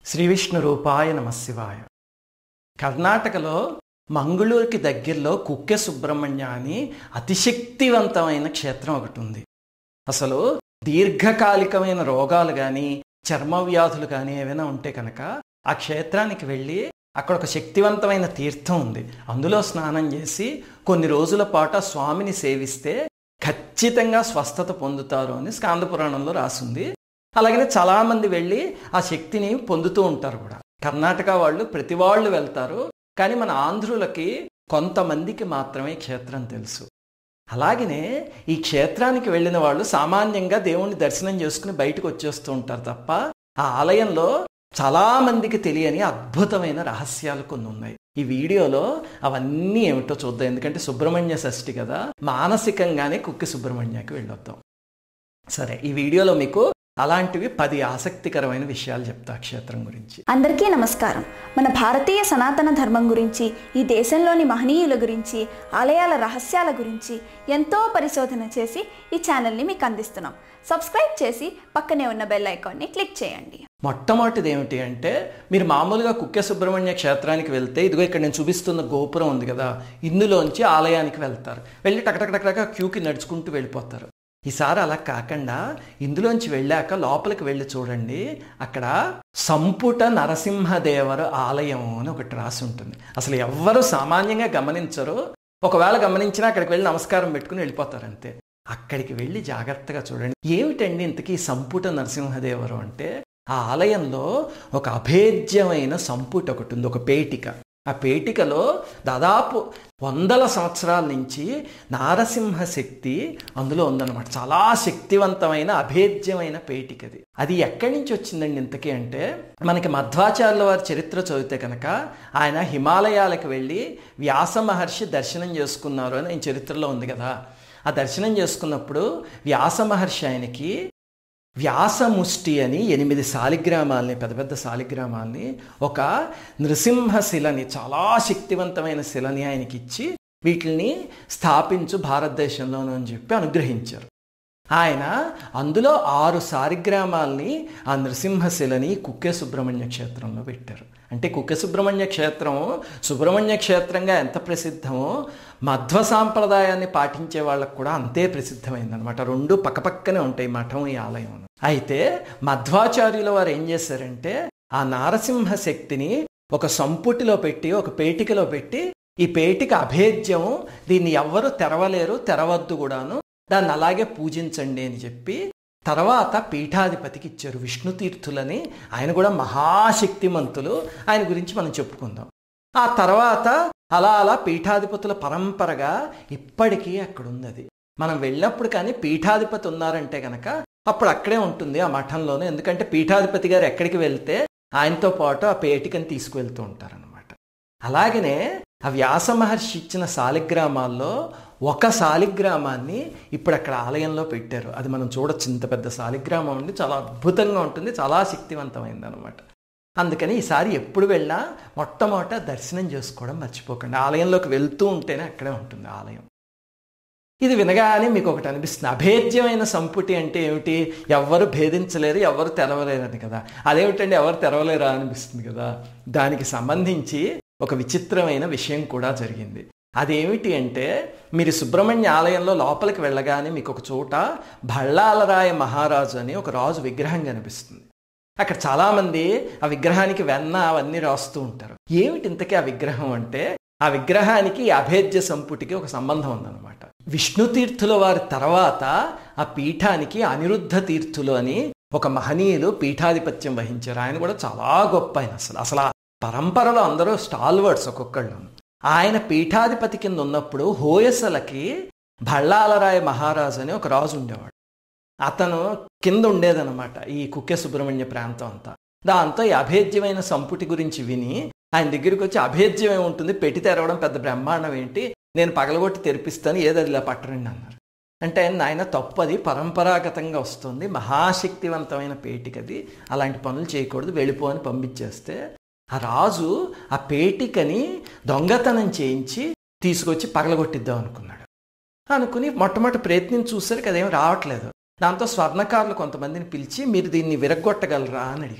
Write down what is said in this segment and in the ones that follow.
శ్రీ విష్ణు రూపాయ నమశివాయ కర్ణాటకలో మంగళూరుకి దగ్గరలో కుక్కె సుబ్రహ్మణ్య అని అతిశక్తివంతమైన క్షేత్రం ఒకటి ఉంది అసలు దీర్ఘకాలికమైన రోగాలు కానీ చర్మ వ్యాధులు కానీ ఏవైనా ఉంటే కనుక ఆ క్షేత్రానికి వెళ్ళి అక్కడ ఒక శక్తివంతమైన తీర్థం ఉంది అందులో స్నానం చేసి కొన్ని రోజుల పాటు ఆ స్వామిని సేవిస్తే ఖచ్చితంగా స్వస్థత పొందుతారు అని స్కాంద పురాణంలో రాసింది అలాగనే చాలామంది వెళ్ళి ఆ శక్తిని పొందుతూ ఉంటారు కూడా కర్ణాటక వాళ్ళు ప్రతి వాళ్ళు వెళ్తారు కానీ మన ఆంధ్రులకి కొంతమందికి మాత్రమే క్షేత్రం తెలుసు అలాగనే ఈ క్షేత్రానికి వెళ్ళిన వాళ్ళు సామాన్యంగా దేవుణ్ణి దర్శనం చేసుకుని బయటకు వచ్చేస్తూ ఉంటారు తప్ప ఆ ఆలయంలో చాలా మందికి తెలియని అద్భుతమైన రహస్యాలు కొన్ని ఉన్నాయి ఈ వీడియోలో అవన్నీ ఏమిటో చూద్దాం ఎందుకంటే సుబ్రహ్మణ్య షష్ఠి కదా మానసికంగానే కుక్కి సుబ్రహ్మణ్యకి వెళ్ళొద్దాం సరే ఈ వీడియోలో మీకు అలాంటివి పది ఆసక్తికరమైన విషయాలు చెప్తా క్షేత్రం గురించి అందరికీ నమస్కారం మన భారతీయ సనాతన ధర్మం గురించి ఈ దేశంలోని మహనీయుల గురించి ఆలయాల రహస్యాల గురించి ఎంతో పరిశోధన చేసి ఈ ఛానల్ని మీకు అందిస్తున్నాం సబ్స్క్రైబ్ చేసి పక్కనే ఉన్న బెల్ ఐకాన్ని క్లిక్ చేయండి మొట్టమొదటిది ఏమిటి అంటే మీరు మామూలుగా కుక్కె సుబ్రహ్మణ్య క్షేత్రానికి వెళ్తే ఇదిగో ఇక్కడ నేను చూపిస్తున్న గోపురం ఉంది కదా ఇందులోంచి ఆలయానికి వెళ్తారు వెళ్ళి టకటకటక క్యూకి నడుచుకుంటూ వెళ్ళిపోతారు ఈసారి అలా కాకుండా ఇందులోంచి వెళ్ళాక లోపలికి వెళ్ళి చూడండి అక్కడ సంపుట నరసింహదేవర ఆలయం అని ఒకటి రాసి ఉంటుంది అసలు ఎవ్వరు సామాన్యంగా గమనించరు ఒకవేళ గమనించినా అక్కడికి వెళ్ళి నమస్కారం పెట్టుకుని వెళ్ళిపోతారు అంతే అక్కడికి వెళ్ళి జాగ్రత్తగా చూడండి ఏమిటండి ఇంతకీ సంపుట నరసింహదేవరు అంటే ఆ ఆలయంలో ఒక అభేద్యమైన సంపుట ఒకటి ఉంది ఒక పేటిక ఆ పేటికలో దాదాపు వందల సంవత్సరాల నుంచి నారసింహ శక్తి అందులో ఉందన్నమాట చాలా శక్తివంతమైన అభేద్యమైన పేటికది అది ఎక్కడి నుంచి వచ్చిందండి ఇంతకీ అంటే మనకి మధ్వాచార్యుల వారి చరిత్ర చదివితే కనుక ఆయన హిమాలయాలకు వెళ్ళి వ్యాస మహర్షి దర్శనం చేసుకున్నారు అని ఆయన చరిత్రలో ఉంది కదా ఆ దర్శనం చేసుకున్నప్పుడు వ్యాస మహర్షి ఆయనకి వ్యాసముష్టి అని ఎనిమిది శాలిగ్రామాల్ని పెద్ద పెద్ద శాలిగ్రామాల్ని ఒక నృసింహ శిలని చాలా శక్తివంతమైన శిలని ఆయనకి ఇచ్చి వీటిని స్థాపించు భారతదేశంలోనూ అని చెప్పి అనుగ్రహించారు ఆయన అందులో ఆరు సారిగ్రామాల్ని ఆ నృసింహశిలని కుక్కె సుబ్రహ్మణ్య క్షేత్రంలో పెట్టారు అంటే కుక్కె సుబ్రహ్మణ్య క్షేత్రం సుబ్రహ్మణ్య క్షేత్రంగా ఎంత ప్రసిద్ధమో మధ్వ సాంప్రదాయాన్ని పాటించే వాళ్ళకు కూడా అంతే ప్రసిద్ధమైంది అనమాట రెండు పక్కపక్కనే ఉంటాయి మఠం ఈ ఆలయం అయితే మధ్వాచార్యుల వారు ఏం చేశారంటే ఆ నారసింహ శక్తిని ఒక సంపుటిలో పెట్టి ఒక పేటికలో పెట్టి ఈ పేటిక అభేద్యం దీన్ని ఎవ్వరూ తెరవలేరు తెరవద్దు కూడాను దాన్ని అలాగే పూజించండి అని చెప్పి తర్వాత పీఠాధిపతికి ఇచ్చారు విష్ణుతీర్థులని ఆయన కూడా మహాశక్తిమంతులు ఆయన గురించి మనం చెప్పుకుందాం ఆ తర్వాత అలా అలా పీఠాధిపతుల పరంపరగా ఇప్పటికీ అక్కడ ఉంది అది మనం వెళ్ళినప్పుడు కానీ పీఠాధిపతి ఉన్నారంటే కనుక అప్పుడు అక్కడే ఉంటుంది ఆ మఠంలోనే ఎందుకంటే పీఠాధిపతి గారు ఎక్కడికి వెళ్తే ఆయనతో పాటు ఆ పేటికని తీసుకువెళ్తూ ఉంటారనమాట అలాగనే ఆ వ్యాస మహర్షి ఇచ్చిన శాలిగ్రామాల్లో ఒక శాలిగ్రామాన్ని ఇప్పుడు అక్కడ ఆలయంలో పెట్టారు అది మనం చూడొచ్చు ఇంత పెద్ద శాలిగ్రామం ఉండి చాలా అద్భుతంగా ఉంటుంది చాలా శక్తివంతమైంది అనమాట అందుకని ఈసారి ఎప్పుడు వెళ్ళినా మొట్టమొదట దర్శనం చేసుకోవడం మర్చిపోకండి ఆలయంలోకి వెళ్తూ ఉంటేనే అక్కడే ఉంటుంది ఆలయం ఇది వినగానే మీకు ఒకటి అనిపిస్తుంది అభేద్యమైన సంపుటి అంటే ఏమిటి ఎవ్వరు భేదించలేరు ఎవరు తెరవలేరు అని కదా అదేమిటండి ఎవరు తెరవలేరా అనిపిస్తుంది కదా దానికి సంబంధించి ఒక విచిత్రమైన విషయం కూడా జరిగింది అదేమిటి అంటే మీరు సుబ్రహ్మణ్య ఆలయంలో లోపలికి వెళ్ళగానే మీకు ఒక చోట భళ్ళాలరాయ మహారాజు అని ఒక రాజు విగ్రహం కనిపిస్తుంది అక్కడ చాలామంది ఆ విగ్రహానికి వెన్న అవన్నీ రాస్తూ ఉంటారు ఏమిటి ఇంతకీ ఆ విగ్రహం అంటే ఆ విగ్రహానికి అభేద్య సంపుటికి ఒక సంబంధం ఉందన్నమాట విష్ణు తీర్థుల వారి తర్వాత ఆ పీఠానికి అనిరుద్ధ తీర్థులు అని ఒక మహనీయులు పీఠాధిపత్యం వహించారు ఆయన కూడా చాలా గొప్ప ఆయన అసలు అసలు ఆ పరంపరలో అందరూ స్టాల్వర్డ్స్ ఒక్కొక్కళ్ళు ఆయన పీఠాధిపతి కింద ఉన్నప్పుడు హోయసలకి భళ్ళాలరాయ మహారాజు అని ఒక రాజు ఉండేవాడు అతను కింద ఉండేదనమాట ఈ కుక్కె సుబ్రహ్మణ్య ప్రాంతం అంతా దాంతో ఈ అభేద్యమైన సంపుటి గురించి విని ఆయన దగ్గరికి వచ్చి అభేద్యం ఏముంటుంది పెట్టి తెరవడం పెద్ద బ్రహ్మాండం ఏంటి నేను పగలగొట్టి తెరిపిస్తాను ఏదది ఇలా పట్టరండి అన్నారు అంటే ఆయన తప్పది పరంపరాగతంగా వస్తుంది మహాశక్తివంతమైన పేటికది అలాంటి పనులు చేయకూడదు వెళ్ళిపో అని పంపించేస్తే ఆ రాజు ఆ పేటికని దొంగతనం చేయించి తీసుకొచ్చి పగలగొట్టిద్దాం అనుకున్నాడు అనుకుని మొట్టమొదటి ప్రయత్నం చూసరికి అదేం రావట్లేదు దాంతో స్వర్ణకారులు కొంతమందిని పిలిచి మీరు దీన్ని విరగొట్టగలరా అని అడిగాడు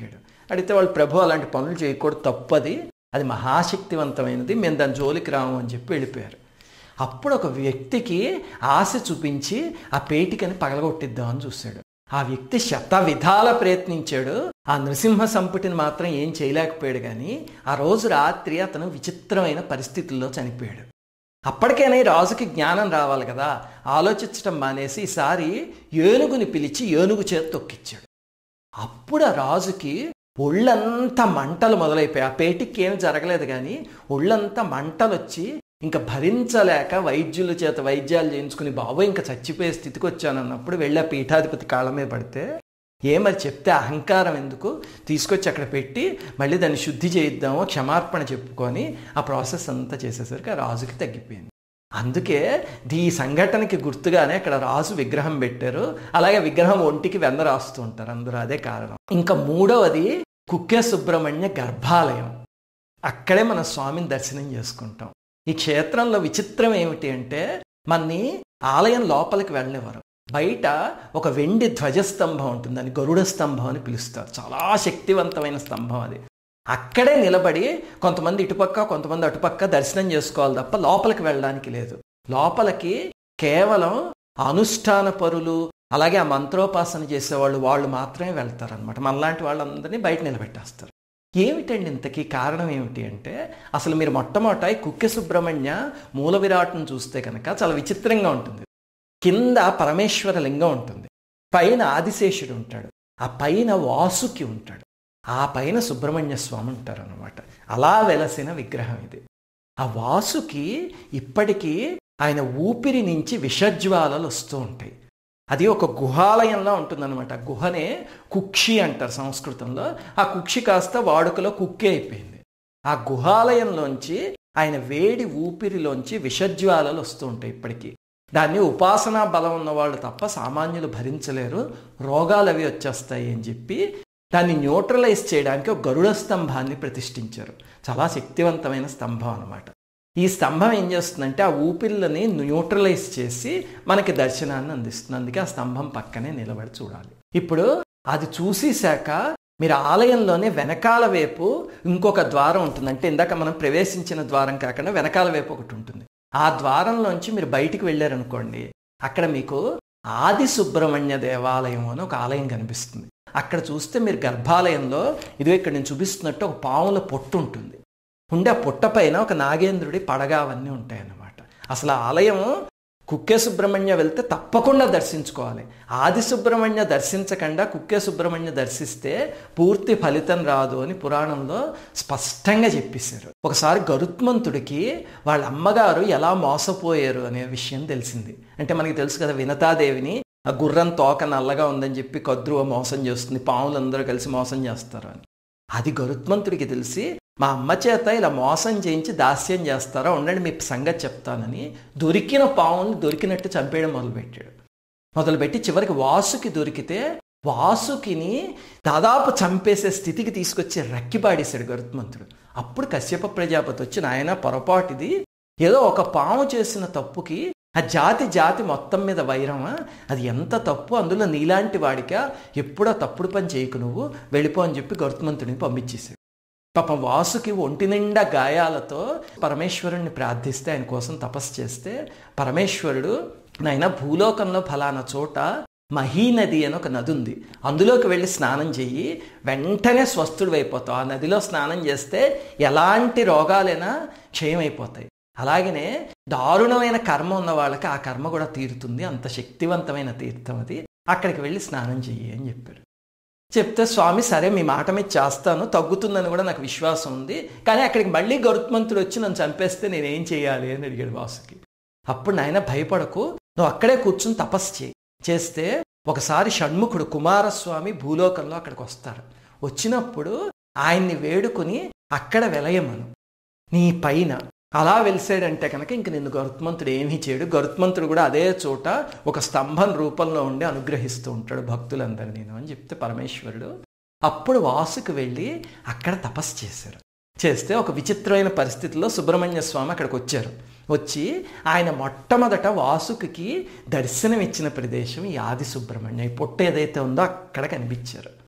అడిగితే వాళ్ళు ప్రభు అలాంటి పనులు చేయకూడదు తప్పది అది మహాశక్తివంతమైనది మేము దాని జోలికి రాము అని చెప్పి వెళ్ళిపోయారు అప్పుడు ఒక వ్యక్తికి ఆశ చూపించి ఆ పేటికని పగలగొట్టిద్దామని చూశాడు ఆ వ్యక్తి శత విధాల ప్రయత్నించాడు ఆ నృసింహ సంపుటిని మాత్రం ఏం చేయలేకపోయాడు కానీ ఆ రోజు రాత్రి అతను విచిత్రమైన పరిస్థితుల్లో చనిపోయాడు అప్పటికైనా ఈ రాజుకి జ్ఞానం రావాలి కదా ఆలోచించడం మానేసి ఈసారి ఏనుగుని పిలిచి ఏనుగు చేతి తొక్కిచ్చాడు అప్పుడు ఆ రాజుకి ఒళ్ళంతా మంటలు మొదలైపోయాయి ఆ పేటికి ఏమి జరగలేదు కానీ ఒళ్ళంతా మంటలు వచ్చి ఇంకా భరించలేక వైద్యుల చేత వైద్యాలు చేయించుకుని బాబు ఇంకా చచ్చిపోయే స్థితికి వచ్చానన్నప్పుడు వెళ్ళి ఆ పీఠాధిపతి కాళ్ళ మీద పడితే ఏమని చెప్తే అహంకారం ఎందుకు తీసుకొచ్చి అక్కడ పెట్టి మళ్ళీ దాన్ని శుద్ధి చేయిద్దాము క్షమార్పణ చెప్పుకొని ఆ ప్రాసెస్ అంతా చేసేసరికి ఆ రాజుకి తగ్గిపోయింది అందుకే ఈ సంఘటనకి గుర్తుగానే అక్కడ రాజు విగ్రహం పెట్టారు అలాగే విగ్రహం ఒంటికి వెంద రాస్తూ ఉంటారు అందరూ అదే కారణం ఇంకా మూడవది కుక్కే సుబ్రహ్మణ్య గర్భాలయం అక్కడే మన స్వామిని దర్శనం చేసుకుంటాం ఈ క్షేత్రంలో విచిత్రం ఏమిటి అంటే మన్ని ఆలయం లోపలికి వెళ్ళనివ్వరు బయట ఒక వెండి ధ్వజస్తంభం ఉంటుంది దాన్ని గరుడ స్తంభం అని పిలుస్తారు చాలా శక్తివంతమైన స్తంభం అది అక్కడే నిలబడి కొంతమంది ఇటుపక్క కొంతమంది అటుపక్క దర్శనం చేసుకోవాలి తప్ప లోపలికి వెళ్ళడానికి లేదు లోపలికి కేవలం అనుష్ఠాన పరులు అలాగే ఆ మంత్రోపాసన చేసేవాళ్ళు వాళ్ళు మాత్రమే వెళ్తారు అనమాట మనలాంటి వాళ్ళందరినీ బయట నిలబెట్టేస్తారు ఏమిటండి ఇంతకీ కారణం ఏమిటి అంటే అసలు మీరు మొట్టమొదట ఈ కుక్కె సుబ్రహ్మణ్య మూల విరాట్ను చూస్తే కనుక చాలా విచిత్రంగా ఉంటుంది కింద పరమేశ్వర లింగం ఉంటుంది పైన ఆదిశేషుడు ఉంటాడు ఆ పైన వాసుకి ఉంటాడు ఆ పైన సుబ్రహ్మణ్య స్వామి ఉంటారు అనమాట అలా వెలసిన విగ్రహం ఇది ఆ వాసుకి ఇప్పటికీ ఆయన ఊపిరి నుంచి విషజ్వాలలు వస్తూ ఉంటాయి అది ఒక గుహాలయంలో ఉంటుందన్నమాట గుహనే కుక్షి అంటారు సంస్కృతంలో ఆ కుక్షి కాస్త వాడుకలో కుక్కి అయిపోయింది ఆ గుహాలయంలోంచి ఆయన వేడి ఊపిరిలోంచి విషజ్వాలలు వస్తూ ఉంటాయి ఇప్పటికీ దాన్ని ఉపాసనా బలం ఉన్న వాళ్ళు తప్ప సామాన్యులు భరించలేరు రోగాలు అవి వచ్చేస్తాయి అని చెప్పి దాన్ని న్యూట్రలైజ్ చేయడానికి ఒక గరుడ స్తంభాన్ని ప్రతిష్ఠించారు చాలా శక్తివంతమైన స్తంభం అనమాట ఈ స్తంభం ఏం చేస్తుందంటే ఆ ఊపిళ్ళని న్యూట్రలైజ్ చేసి మనకి దర్శనాన్ని అందిస్తుంది అందుకే ఆ స్తంభం పక్కనే నిలబడి చూడాలి ఇప్పుడు అది చూసేశాక మీరు ఆలయంలోనే వెనకాల వైపు ఇంకొక ద్వారం ఉంటుంది అంటే ఇందాక మనం ప్రవేశించిన ద్వారం కాకుండా వెనకాల వైపు ఒకటి ఉంటుంది ఆ ద్వారంలోంచి మీరు బయటికి వెళ్ళారనుకోండి అక్కడ మీకు ఆది సుబ్రహ్మణ్య దేవాలయం అని ఒక ఆలయం కనిపిస్తుంది అక్కడ చూస్తే మీరు గర్భాలయంలో ఇదిగో ఇక్కడ నేను చూపిస్తున్నట్టు ఒక పాముల పొట్టు ఉంటుంది ఉండే ఆ పుట్ట పైన ఒక నాగేంద్రుడి పడగ అవన్నీ ఉంటాయన్నమాట అసలు ఆ ఆలయం కుక్కే సుబ్రహ్మణ్య వెళ్తే తప్పకుండా దర్శించుకోవాలి ఆది సుబ్రహ్మణ్య దర్శించకుండా కుక్కే సుబ్రహ్మణ్య దర్శిస్తే పూర్తి ఫలితం రాదు అని పురాణంలో స్పష్టంగా చెప్పేశారు ఒకసారి గరుత్మంతుడికి వాళ్ళ అమ్మగారు ఎలా మోసపోయారు అనే విషయం తెలిసింది అంటే మనకి తెలుసు కదా వినతాదేవిని ఆ గుర్రం తోక నల్లగా ఉందని చెప్పి కద్రువ మోసం చేస్తుంది పాములందరూ కలిసి మోసం చేస్తారు అని అది గరుత్మంతుడికి తెలిసి మా అమ్మ చేత ఇలా మోసం చేయించి దాస్యం చేస్తారా ఉండండి మీ సంగతి చెప్తానని దొరికిన పావుని దొరికినట్టు చంపేయడం మొదలుపెట్టాడు మొదలుపెట్టి చివరికి వాసుకి దొరికితే వాసుకిని దాదాపు చంపేసే స్థితికి తీసుకొచ్చి రక్కిపాడేశాడు గరుత్మంతుడు అప్పుడు కశ్యప ప్రజాపతి వచ్చి నాయన పొరపాటిది ఏదో ఒక పాము చేసిన తప్పుకి ఆ జాతి జాతి మొత్తం మీద వైరమా అది ఎంత తప్పు అందులో నీలాంటి వాడిక ఎప్పుడో తప్పుడు పని చేయకు నువ్వు వెళ్ళిపో అని చెప్పి గరుత్మంతుడిని పంపించేశాడు పాపం వాసుకి ఒంటి నిండా గాయాలతో పరమేశ్వరుణ్ణి ప్రార్థిస్తే ఆయన కోసం తపస్సు చేస్తే పరమేశ్వరుడు నాయన భూలోకంలో ఫలానా చోట మహీనది అని ఒక నది ఉంది అందులోకి వెళ్ళి స్నానం చెయ్యి వెంటనే స్వస్థుడు అయిపోతావు ఆ నదిలో స్నానం చేస్తే ఎలాంటి రోగాలైనా క్షయమైపోతాయి అలాగనే దారుణమైన కర్మ ఉన్న వాళ్ళకి ఆ కర్మ కూడా తీరుతుంది అంత శక్తివంతమైన తీర్థం అది అక్కడికి వెళ్ళి స్నానం చెయ్యి అని చెప్పారు చెప్తే స్వామి సరే మీ మాట మీద చేస్తాను తగ్గుతుందని కూడా నాకు విశ్వాసం ఉంది కానీ అక్కడికి మళ్ళీ గరుత్మంతుడు వచ్చి నన్ను చంపేస్తే నేనేం చేయాలి అని అడిగాడు వాసుకి అప్పుడు నాయన భయపడకు నువ్వు అక్కడే కూర్చుని తపస్సు చేయి చేస్తే ఒకసారి షణ్ముఖుడు కుమారస్వామి భూలోకంలో అక్కడికి వస్తారు వచ్చినప్పుడు ఆయన్ని వేడుకుని అక్కడ వెలయమను నీ పైన అలా వెలిసాడంటే కనుక ఇంక నిన్ను గరుత్మంతుడు ఏమీ చేయడు గరుత్మంతుడు కూడా అదే చోట ఒక స్తంభం రూపంలో ఉండి అనుగ్రహిస్తూ ఉంటాడు భక్తులందరినీ అని చెప్తే పరమేశ్వరుడు అప్పుడు వాసుకు వెళ్ళి అక్కడ తపస్సు చేశారు చేస్తే ఒక విచిత్రమైన పరిస్థితిలో సుబ్రహ్మణ్య స్వామి అక్కడికి వచ్చారు వచ్చి ఆయన మొట్టమొదట వాసుకి దర్శనం ఇచ్చిన ప్రదేశం ఈ ఆది సుబ్రహ్మణ్య ఈ పొట్ట ఏదైతే ఉందో అక్కడ కనిపించారు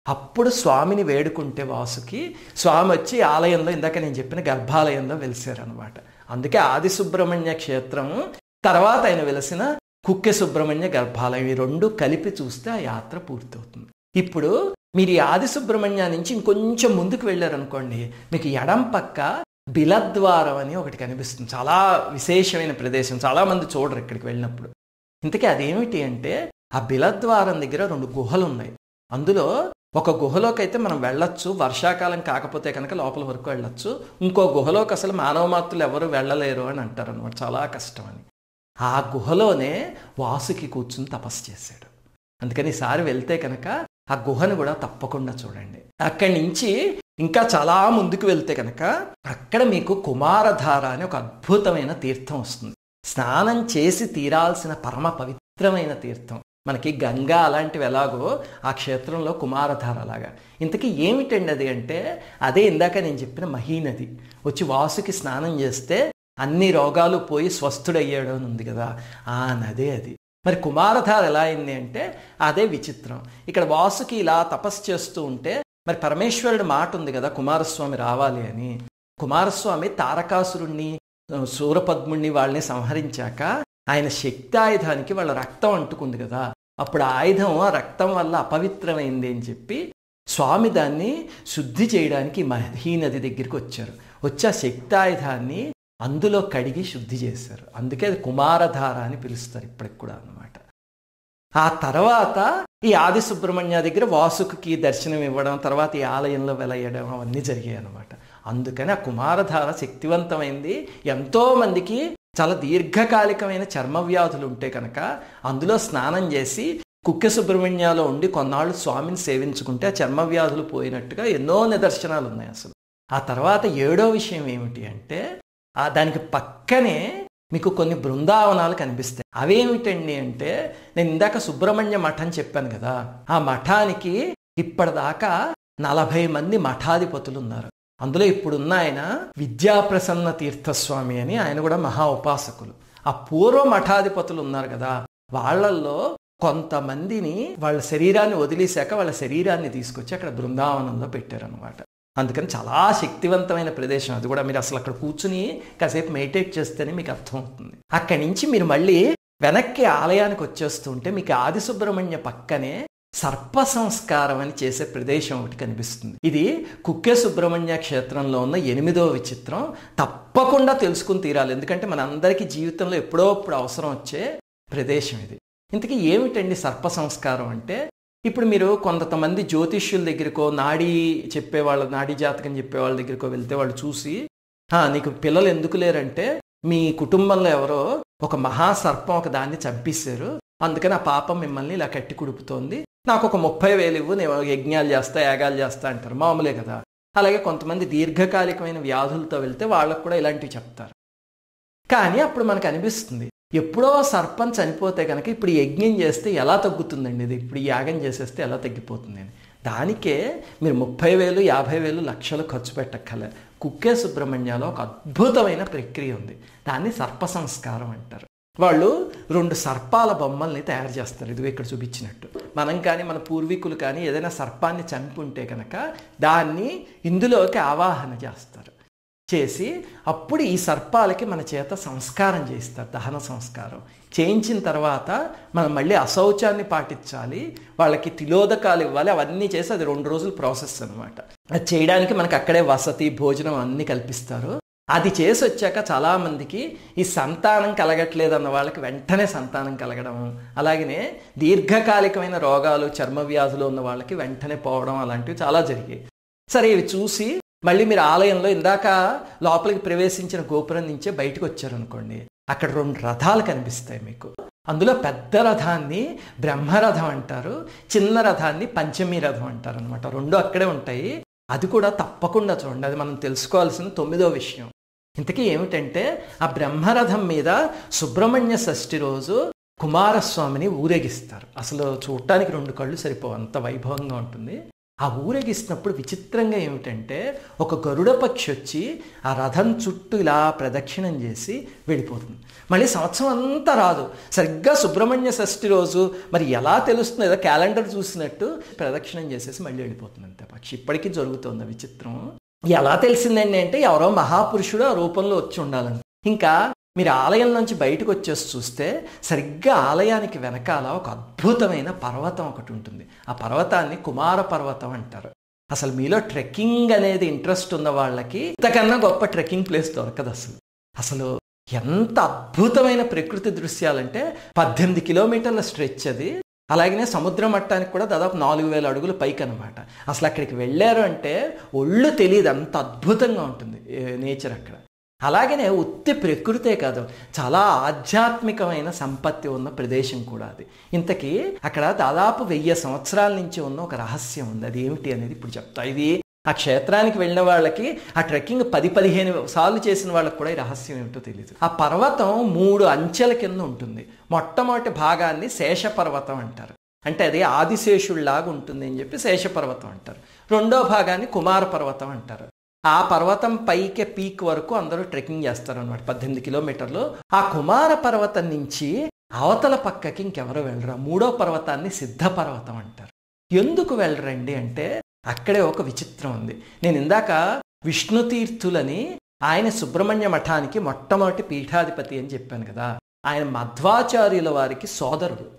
అప్పుడు స్వామిని వేడుకుంటే వాసుకి స్వామి వచ్చి ఆలయంలో ఇందాక నేను చెప్పిన గర్భాలయంలో వెలిసారనమాట అందుకే ఆది సుబ్రహ్మణ్య క్షేత్రము తర్వాత ఆయన వెలిసిన కుక్కె సుబ్రహ్మణ్య గర్భాలయం ఈ రెండు కలిపి చూస్తే ఆ యాత్ర పూర్తవుతుంది ఇప్పుడు మీరు ఈ ఆది సుబ్రహ్మణ్య నుంచి ఇంకొంచెం ముందుకు వెళ్ళారనుకోండి మీకు ఎడం పక్క బిలద్వారం అని ఒకటి కనిపిస్తుంది చాలా విశేషమైన ప్రదేశం చాలా మంది చూడరు ఇక్కడికి వెళ్ళినప్పుడు ఇంతకీ అదేమిటి అంటే ఆ బిలద్వారం దగ్గర రెండు గుహలు ఉన్నాయి అందులో ఒక గుహలోకి అయితే మనం వెళ్ళొచ్చు వర్షాకాలం కాకపోతే కనుక లోపల వరకు వెళ్ళొచ్చు ఇంకో గుహలోకి అసలు మానవ మాత్రులు ఎవరు వెళ్ళలేరు అని అంటారు అనమాట చాలా కష్టం అని ఆ గుహలోనే వాసుకి కూర్చుని తపస్సు చేశాడు అందుకని ఈసారి వెళ్తే కనుక ఆ గుహను కూడా తప్పకుండా చూడండి అక్కడి నుంచి ఇంకా చాలా ముందుకు వెళ్తే కనుక అక్కడ మీకు కుమారధార అని ఒక అద్భుతమైన తీర్థం వస్తుంది స్నానం చేసి తీరాల్సిన పరమ పవిత్రమైన తీర్థం మనకి గంగా అలాంటివి ఎలాగో ఆ క్షేత్రంలో కుమారధార అలాగా ఇంతకీ ఏమిటండి అది అంటే అదే ఇందాక నేను చెప్పిన మహీనది వచ్చి వాసుకి స్నానం చేస్తే అన్ని రోగాలు పోయి స్వస్థుడయ్యాడు అని ఉంది కదా ఆ నదే అది మరి కుమారధార ఎలా అయింది అంటే అదే విచిత్రం ఇక్కడ వాసుకి ఇలా తపస్సు చేస్తూ ఉంటే మరి పరమేశ్వరుడు మాట ఉంది కదా కుమారస్వామి రావాలి అని కుమారస్వామి తారకాసురుణ్ణి సూరపద్ముణ్ణి వాళ్ళని సంహరించాక ఆయన శక్తి ఆయుధానికి వాళ్ళ రక్తం అంటుకుంది కదా అప్పుడు ఆ ఆయుధం ఆ రక్తం వల్ల అపవిత్రమైంది అని చెప్పి స్వామి దాన్ని శుద్ధి చేయడానికి మహీ నది దగ్గరికి వచ్చారు వచ్చి ఆ శక్తి ఆయుధాన్ని అందులో కడిగి శుద్ధి చేశారు అందుకే అది కుమారధార అని పిలుస్తారు ఇప్పటికి కూడా అనమాట ఆ తర్వాత ఈ ఆది సుబ్రహ్మణ్య దగ్గర వాసుకి దర్శనం ఇవ్వడం తర్వాత ఈ ఆలయంలో వెలయడం అవన్నీ జరిగాయి అనమాట అందుకని ఆ కుమారధార శక్తివంతమైంది ఎంతో మందికి చాలా దీర్ఘకాలికమైన చర్మ వ్యాధులు ఉంటే కనుక అందులో స్నానం చేసి కుక్కె సుబ్రహ్మణ్యాలో ఉండి కొన్నాళ్ళు స్వామిని సేవించుకుంటే ఆ చర్మ వ్యాధులు పోయినట్టుగా ఎన్నో నిదర్శనాలు ఉన్నాయి అసలు ఆ తర్వాత ఏడో విషయం ఏమిటి అంటే ఆ దానికి పక్కనే మీకు కొన్ని బృందావనాలు కనిపిస్తాయి అవేమిటండి అంటే నేను ఇందాక సుబ్రహ్మణ్య మఠం చెప్పాను కదా ఆ మఠానికి ఇప్పటిదాకా నలభై మంది మఠాధిపతులు ఉన్నారు అందులో ఇప్పుడున్న ఆయన విద్యాప్రసన్న తీర్థస్వామి అని ఆయన కూడా మహా ఉపాసకులు ఆ పూర్వ మఠాధిపతులు ఉన్నారు కదా వాళ్ళల్లో కొంతమందిని వాళ్ళ శరీరాన్ని వదిలేశాక వాళ్ళ శరీరాన్ని తీసుకొచ్చి అక్కడ బృందావనంలో పెట్టారనమాట అందుకని చాలా శక్తివంతమైన ప్రదేశం అది కూడా మీరు అసలు అక్కడ కూర్చుని కాసేపు మెడిటేట్ చేస్తేనే మీకు అర్థమవుతుంది అక్కడి నుంచి మీరు మళ్ళీ వెనక్కి ఆలయానికి వచ్చేస్తుంటే మీకు ఆది సుబ్రహ్మణ్య పక్కనే సర్ప సంస్కారం అని చేసే ప్రదేశం ఒకటి కనిపిస్తుంది ఇది కుక్కే సుబ్రహ్మణ్య క్షేత్రంలో ఉన్న ఎనిమిదో విచిత్రం తప్పకుండా తెలుసుకుని తీరాలి ఎందుకంటే మన అందరికీ జీవితంలో ఎప్పుడో అప్పుడు అవసరం వచ్చే ప్రదేశం ఇది ఇంతకీ ఏమిటండి సర్ప సంస్కారం అంటే ఇప్పుడు మీరు కొంతమంది జ్యోతిష్యుల దగ్గరకో నాడీ చెప్పేవాళ్ళ నాడీ జాతకం చెప్పే వాళ్ళ దగ్గరకో వెళ్తే వాళ్ళు చూసి నీకు పిల్లలు ఎందుకు లేరంటే మీ కుటుంబంలో ఎవరో ఒక మహాసర్పం ఒక దాన్ని చంపేశారు అందుకని ఆ పాపం మిమ్మల్ని ఇలా కట్టి కుడుపుతోంది నాకు ఒక ముప్పై వేలు ఇవ్వు నేను యజ్ఞాలు చేస్తా యాగాలు చేస్తా అంటారు మామూలే కదా అలాగే కొంతమంది దీర్ఘకాలికమైన వ్యాధులతో వెళ్తే వాళ్ళకు కూడా ఇలాంటివి చెప్తారు కానీ అప్పుడు మనకు అనిపిస్తుంది ఎప్పుడో సర్పం చనిపోతే కనుక ఇప్పుడు యజ్ఞం చేస్తే ఎలా తగ్గుతుందండి ఇది ఇప్పుడు యాగం చేసేస్తే ఎలా తగ్గిపోతుంది అని దానికే మీరు ముప్పై వేలు యాభై వేలు లక్షలు ఖర్చు పెట్టక్కలే కుక్కే సుబ్రహ్మణ్యాలో ఒక అద్భుతమైన ప్రక్రియ ఉంది దాన్ని సర్ప సంస్కారం అంటారు వాళ్ళు రెండు సర్పాల బొమ్మల్ని తయారు చేస్తారు ఇదిగో ఇక్కడ చూపించినట్టు మనం కానీ మన పూర్వీకులు కానీ ఏదైనా సర్పాన్ని చంపి ఉంటే కనుక దాన్ని ఇందులోకి ఆవాహన చేస్తారు చేసి అప్పుడు ఈ సర్పాలకి మన చేత సంస్కారం చేస్తారు దహన సంస్కారం చేయించిన తర్వాత మనం మళ్ళీ అశౌచాన్ని పాటించాలి వాళ్ళకి తిలోదకాలు ఇవ్వాలి అవన్నీ చేసి అది రెండు రోజులు ప్రాసెస్ అనమాట అది చేయడానికి మనకు అక్కడే వసతి భోజనం అన్నీ కల్పిస్తారు అది చేసి వచ్చాక చాలామందికి ఈ సంతానం కలగట్లేదు అన్న వాళ్ళకి వెంటనే సంతానం కలగడం అలాగనే దీర్ఘకాలికమైన రోగాలు చర్మ వ్యాధులు ఉన్న వాళ్ళకి వెంటనే పోవడం అలాంటివి చాలా జరిగాయి సరే ఇవి చూసి మళ్ళీ మీరు ఆలయంలో ఇందాక లోపలికి ప్రవేశించిన గోపురం నుంచే బయటకు వచ్చారనుకోండి అక్కడ రెండు రథాలు కనిపిస్తాయి మీకు అందులో పెద్ద రథాన్ని బ్రహ్మరథం అంటారు చిన్న రథాన్ని పంచమీ రథం అంటారు అనమాట రెండు అక్కడే ఉంటాయి అది కూడా తప్పకుండా చూడండి అది మనం తెలుసుకోవాల్సిన తొమ్మిదో విషయం ఇంతకీ ఏమిటంటే ఆ బ్రహ్మరథం మీద సుబ్రహ్మణ్య షష్ఠి రోజు కుమారస్వామిని ఊరేగిస్తారు అసలు చూడటానికి రెండు కళ్ళు సరిపోవు అంత వైభవంగా ఉంటుంది ఆ ఊరేగిస్తున్నప్పుడు విచిత్రంగా ఏమిటంటే ఒక గరుడ పక్షి వచ్చి ఆ రథం చుట్టూ ఇలా ప్రదక్షిణం చేసి వెళ్ళిపోతుంది మళ్ళీ సంవత్సరం అంతా రాదు సరిగ్గా సుబ్రహ్మణ్య షష్ఠి రోజు మరి ఎలా తెలుస్తుంది ఏదో క్యాలెండర్ చూసినట్టు ప్రదక్షిణం చేసేసి మళ్ళీ వెళ్ళిపోతుంది అంతే పక్షి ఇప్పటికీ జరుగుతుంది ఆ విచిత్రం ఎలా తెలిసిందండి అంటే ఎవరో మహాపురుషుడు ఆ రూపంలో వచ్చి ఉండాలని ఇంకా మీరు ఆలయం నుంచి బయటకు వచ్చేసి చూస్తే సరిగ్గా ఆలయానికి వెనకాల ఒక అద్భుతమైన పర్వతం ఒకటి ఉంటుంది ఆ పర్వతాన్ని కుమార పర్వతం అంటారు అసలు మీలో ట్రెక్కింగ్ అనేది ఇంట్రెస్ట్ ఉన్న వాళ్ళకి ఇంతకన్నా గొప్ప ట్రెక్కింగ్ ప్లేస్ దొరకదు అసలు అసలు ఎంత అద్భుతమైన ప్రకృతి దృశ్యాలంటే పద్దెనిమిది కిలోమీటర్ల స్ట్రెచ్ అది అలాగనే సముద్ర మట్టానికి కూడా దాదాపు నాలుగు వేల అడుగులు పైకి అనమాట అసలు అక్కడికి వెళ్ళారు అంటే ఒళ్ళు తెలియదు అంత అద్భుతంగా ఉంటుంది నేచర్ అక్కడ అలాగనే ఉత్తి ప్రకృతే కాదు చాలా ఆధ్యాత్మికమైన సంపత్తి ఉన్న ప్రదేశం కూడా అది ఇంతకీ అక్కడ దాదాపు వెయ్యి సంవత్సరాల నుంచి ఉన్న ఒక రహస్యం ఉంది అది ఏమిటి అనేది ఇప్పుడు చెప్తా ఇది ఆ క్షేత్రానికి వెళ్ళిన వాళ్ళకి ఆ ట్రెక్కింగ్ పది పదిహేను సార్లు చేసిన వాళ్ళకి కూడా ఈ రహస్యం ఏమిటో తెలియదు ఆ పర్వతం మూడు అంచెల కింద ఉంటుంది మొట్టమొదటి భాగాన్ని శేషపర్వతం అంటారు అంటే అది ఆదిశేషుల్లాగా ఉంటుంది అని చెప్పి శేషపర్వతం అంటారు రెండో భాగాన్ని కుమార పర్వతం అంటారు ఆ పర్వతం పైకి పీక్ వరకు అందరూ ట్రెక్కింగ్ చేస్తారు అనమాట పద్దెనిమిది కిలోమీటర్లు ఆ కుమార పర్వతం నుంచి అవతల పక్కకి ఇంకెవరో వెళ్ళరు మూడో పర్వతాన్ని సిద్ధ పర్వతం అంటారు ఎందుకు వెళ్ళరండి అంటే అక్కడే ఒక విచిత్రం ఉంది నేను ఇందాక విష్ణు తీర్థులని ఆయన సుబ్రహ్మణ్య మఠానికి మొట్టమొదటి పీఠాధిపతి అని చెప్పాను కదా ఆయన మధ్వాచార్యుల వారికి సోదరుడు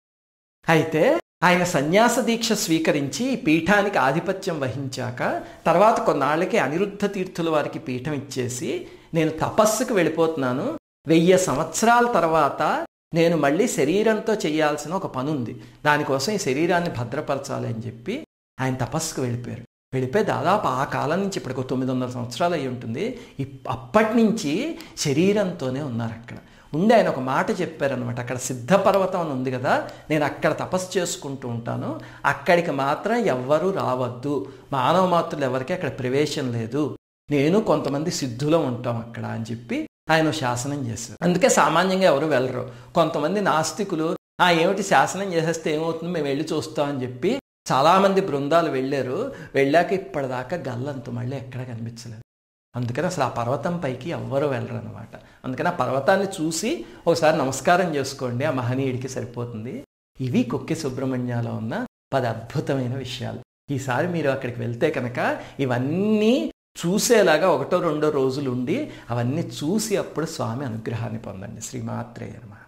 అయితే ఆయన సన్యాస దీక్ష స్వీకరించి ఈ పీఠానికి ఆధిపత్యం వహించాక తర్వాత కొన్నాళ్ళకి అనిరుద్ధ తీర్థుల వారికి పీఠం ఇచ్చేసి నేను తపస్సుకు వెళ్ళిపోతున్నాను వెయ్యి సంవత్సరాల తర్వాత నేను మళ్ళీ శరీరంతో చేయాల్సిన ఒక పని ఉంది దానికోసం ఈ శరీరాన్ని భద్రపరచాలి అని చెప్పి ఆయన తపస్సుకు వెళ్ళిపోయారు వెళ్ళిపోయి దాదాపు ఆ కాలం నుంచి ఇప్పటికి తొమ్మిది వందల సంవత్సరాలు అయి ఉంటుంది అప్పటి నుంచి శరీరంతోనే ఉన్నారు అక్కడ ఉండి ఆయన ఒక మాట చెప్పారనమాట అక్కడ సిద్ధపర్వతం అని ఉంది కదా నేను అక్కడ తపస్సు చేసుకుంటూ ఉంటాను అక్కడికి మాత్రం ఎవ్వరూ రావద్దు మానవ మాత్రులు ఎవరికి అక్కడ ప్రవేశం లేదు నేను కొంతమంది సిద్ధులో ఉంటాం అక్కడ అని చెప్పి ఆయన శాసనం చేశారు అందుకే సామాన్యంగా ఎవరు వెళ్ళరు కొంతమంది నాస్తికులు ఆ ఏమిటి శాసనం చేసేస్తే ఏమవుతుంది మేము వెళ్ళి చూస్తామని చెప్పి చాలామంది బృందాలు వెళ్ళారు వెళ్ళాక ఇప్పటిదాకా గల్లంతు మళ్ళీ ఎక్కడ కనిపించలేదు అందుకని అసలు ఆ పర్వతం పైకి ఎవ్వరూ వెళ్ళరు అనమాట అందుకని ఆ పర్వతాన్ని చూసి ఒకసారి నమస్కారం చేసుకోండి ఆ మహనీయుడికి సరిపోతుంది ఇవి కుక్కి సుబ్రహ్మణ్యాలో ఉన్న పది అద్భుతమైన విషయాలు ఈసారి మీరు అక్కడికి వెళ్తే కనుక ఇవన్నీ చూసేలాగా ఒకటో రెండో రోజులు ఉండి అవన్నీ చూసి అప్పుడు స్వామి అనుగ్రహాన్ని పొందండి శ్రీమాత్రేయ నమః